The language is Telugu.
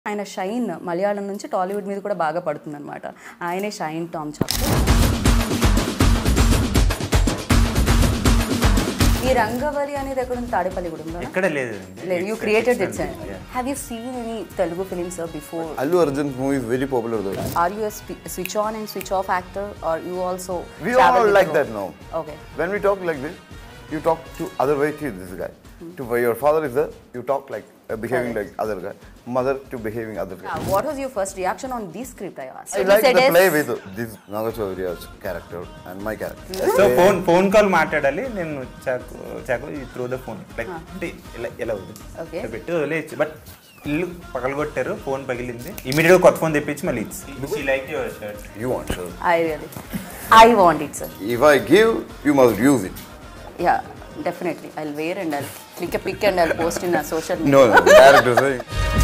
ఆయన షైన్ మలయాళం నుంచి టాలీవుడ్ మీద కూడా బాగా పడుతుంది అనమాట ఆయనే షైన్ టామ్ చాప్ ఈ రంగవరి అనేది ఎక్కడ ఉంది తాడేపల్లి కూడా ఉందా ఎక్కడ లేదు లేదు you created its have you seen any Telugu films before Allu Arjun's movie is very popular though. Are you switch on and switch off actor are you also We all like that now. Okay When we talk like this, you talk to other way to this guy. To where your father is there, you talk like uh, behaving like other guy. Mother to behaving other guy. What was your first reaction on this script I as I like the play with this Nagachaurya's character and my character. So phone phone call మాట్లాడాలి నేను చాకు చాకు త్రూ ద ఫోన్ లైక్ అంటే ఇలా ఎలా ఉంది Okay. ఇలా పెట్టి వదిలేయచ్చు బట్ ఇల్లు పగలగొట్టారు ఫోన్ పగిలింది ఇమీడియట్ గా కొత్త ఫోన్ తెప్పించి మళ్ళీ ఇచ్చి like your shirt You want sir. I really I want it sir If I give, you must use it. Ya definitely I wear and I click pic and I post in social No, no, the character saying.